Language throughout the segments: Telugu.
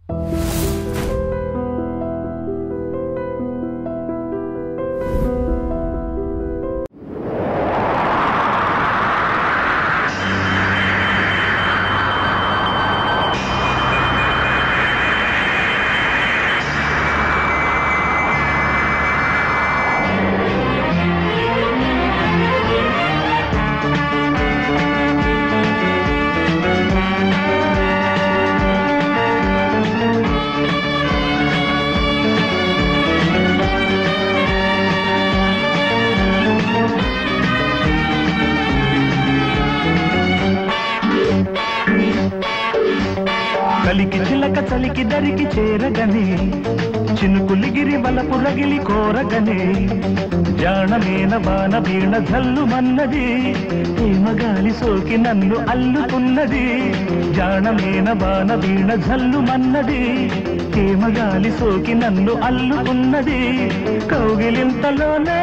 కలికి చిలక చలికి దరికి చేరగనే చినుకులిగిరి వలపు రగిలి కోరగనే జాణమేన బాణ వీణ జల్లు మన్నది ప్రేమగాలి సోకి నన్ను అల్లుకున్నది జాణమేన బాణ వీణ జల్లు మన్నది ప్రేమగాలి సోకి నన్ను అల్లుకున్నది కౌగిలింతలోనే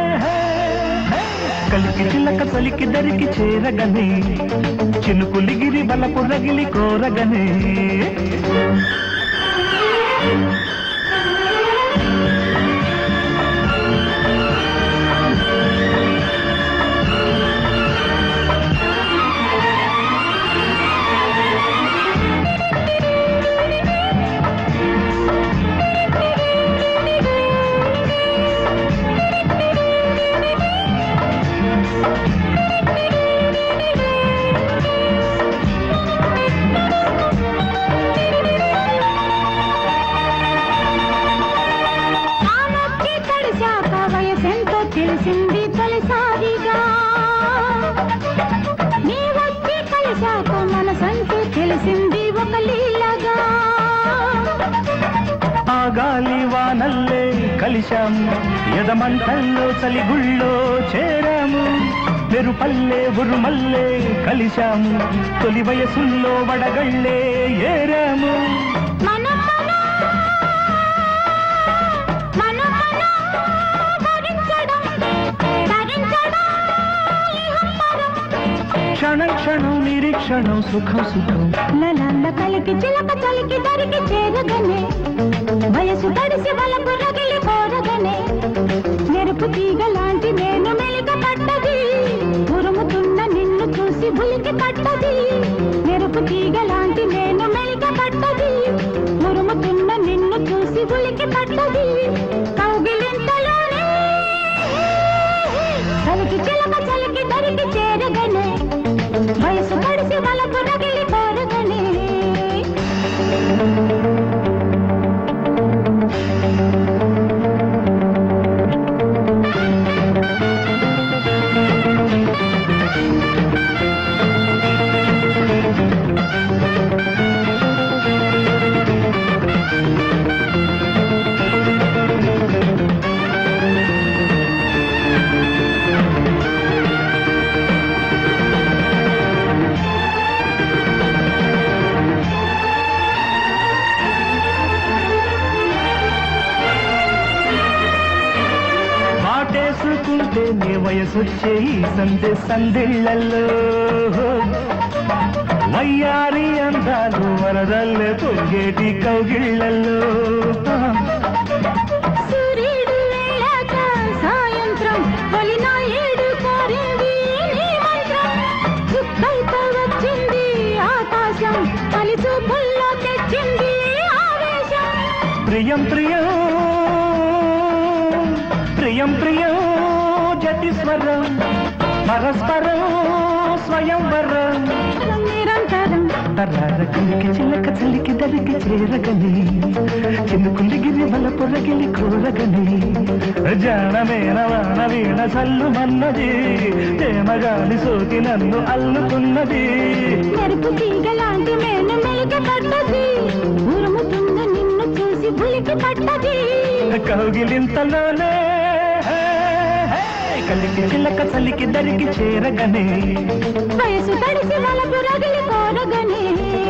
కలికి చిలక చలికి దరికి చేరగనే చినుకులిగిరి బలపు రగిలి కోరగనే ఆనొచ్చి తడిశాక వయసెంతో తెలిసింది తొలిసారిగా నీ వచ్చి కలిశాక మనసంటూ తెలిసింది ఒక లీలగా ఆ గాలి వానల్లే కలిశాము ఎదమంటల్లో చలిగుళ్ళో చేరాము మెరుపల్లే ఉరుమల్లే కలిశాము తొలి వయసుల్లో వడగళ్ళే ఏరాము మనం మనం మనం భరించడం ధరించడం ఇహపరం. క్షణం క్షణం నిరీక్షణం సుఖం సుఖం లలాల కలికి చిలక చలికి దరికి చేరగనే వయసు తడిసి వలపు రగిలి కోరగనే మెరుపు తీగ లాంటి నేను మెలిక పట్టది ఉరుముతున్న నిన్ను చూసి ఉలికి పట్టది మెరుపు తీగ లాంటి నేను మెలిక పట్టది ఉరుముతున్న నిన్ను చూసి ఉలికి పట్టది కౌగిలింతలోనే చలికి చిలక చలికి దరికి చేరగనే వయసు తడిసి వలపు రగిలి కోరగనే మాటేసుకుంటే నీ వయసొచ్చే ఈ సందె సందిళ్ళల్లో వయ్యారి అందాలు వరదల్లే పొంగేటి కౌగిళ్ళల్లో సూర్యుడు వెళ్ళాక సాయంత్రం వలిన ఏడు కోరింది నీ మంత్రం చుక్కైతో వచ్చింది ఆకాశం తలి చూపుల్లో తెచ్చింది ఆవేశం ప్రియం ప్రియం ప్రియం ప్రియం జటిస్వరం పరస్పరం స్వయంవరం నిరంతరం తరార కలికి చిలక చలికి దరికి చేరగని చినుకులిగిరి బల పొరగిలి కోరగని జానమేన వాన వీణ చల్లు మన్నది తేమగాలి సోకి నన్ను అల్లుకున్నది మెరుపు తీగ లాంటి మేను మెలిక పట్టది ఉరుముతున్న నిన్ను చూసి ఉలికి పట్టది కౌగిలింతలోనే కలికి చిలక చలికి దరికి చేరగనే వయసు తడిసి వలపు రగిలి కోరగనే